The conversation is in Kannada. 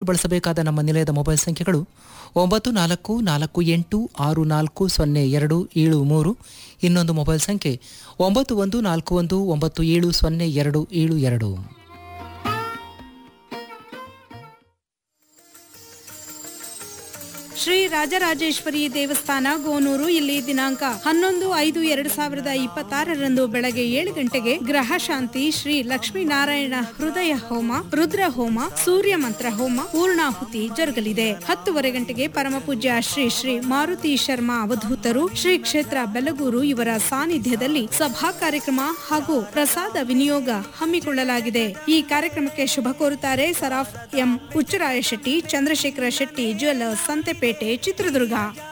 ಬಳಸಬೇಕಾದ ನಮ್ಮ ನಿಲಯದ ಮೊಬೈಲ್ ಸಂಖ್ಯೆಗಳು ಒಂಬತ್ತು ನಾಲ್ಕು ನಾಲ್ಕು ಎಂಟು ಆರು ನಾಲ್ಕು ಸೊನ್ನೆ ಎರಡು ಏಳು ಮೂರು ಇನ್ನೊಂದು ಮೊಬೈಲ್ ಸಂಖ್ಯೆ ಒಂಬತ್ತು ಒಂದು ನಾಲ್ಕು ಒಂದು ಒಂಬತ್ತು ಏಳು ಸೊನ್ನೆ ಎರಡು ಏಳು ಎರಡು ಶ್ರೀ ರಾಜರಾಜೇಶ್ವರಿ ದೇವಸ್ಥಾನ ಗೋನೂರು ಇಲ್ಲಿ ದಿನಾಂಕ ಹನ್ನೊಂದು ಐದು ಎರಡು ಸಾವಿರದ ಇಪ್ಪತ್ತಾರರಂದು ಬೆಳಗ್ಗೆ ಏಳು ಗಂಟೆಗೆ ಗ್ರಹ ಶಾಂತಿ ಶ್ರೀ ಲಕ್ಷ್ಮೀನಾರಾಯಣ ಹೃದಯ ಹೋಮ ರುದ್ರ ಹೋಮ ಸೂರ್ಯ ಮಂತ್ರ ಹೋಮ ಪೂರ್ಣಾಹುತಿ ಜರುಗಲಿದೆ ಹತ್ತುವರೆ ಗಂಟೆಗೆ ಪರಮಪೂಜ್ಯ ಶ್ರೀ ಶ್ರೀ ಮಾರುತಿ ಶರ್ಮಾ ಅವಧೂತರು ಶ್ರೀ ಕ್ಷೇತ್ರ ಬೆಲಗೂರು ಇವರ ಸಾನ್ನಿಧ್ಯದಲ್ಲಿ ಸಭಾ ಕಾರ್ಯಕ್ರಮ ಹಾಗೂ ಪ್ರಸಾದ ವಿನಿಯೋಗ ಹಮ್ಮಿಕೊಳ್ಳಲಾಗಿದೆ ಈ ಕಾರ್ಯಕ್ರಮಕ್ಕೆ ಶುಭ ಕೋರುತ್ತಾರೆ ಸರಾಫ್ ಎಂ ಹುಚ್ಚರಾಯ ಶೆಟ್ಟಿ ಚಂದ್ರಶೇಖರ ಶೆಟ್ಟಿ ಜ್ಯುವೆಲ್ಲರ್ಸ್ ಸಂತೆಪೇಟೆ ಚಿತ್ರದುರ್ಗ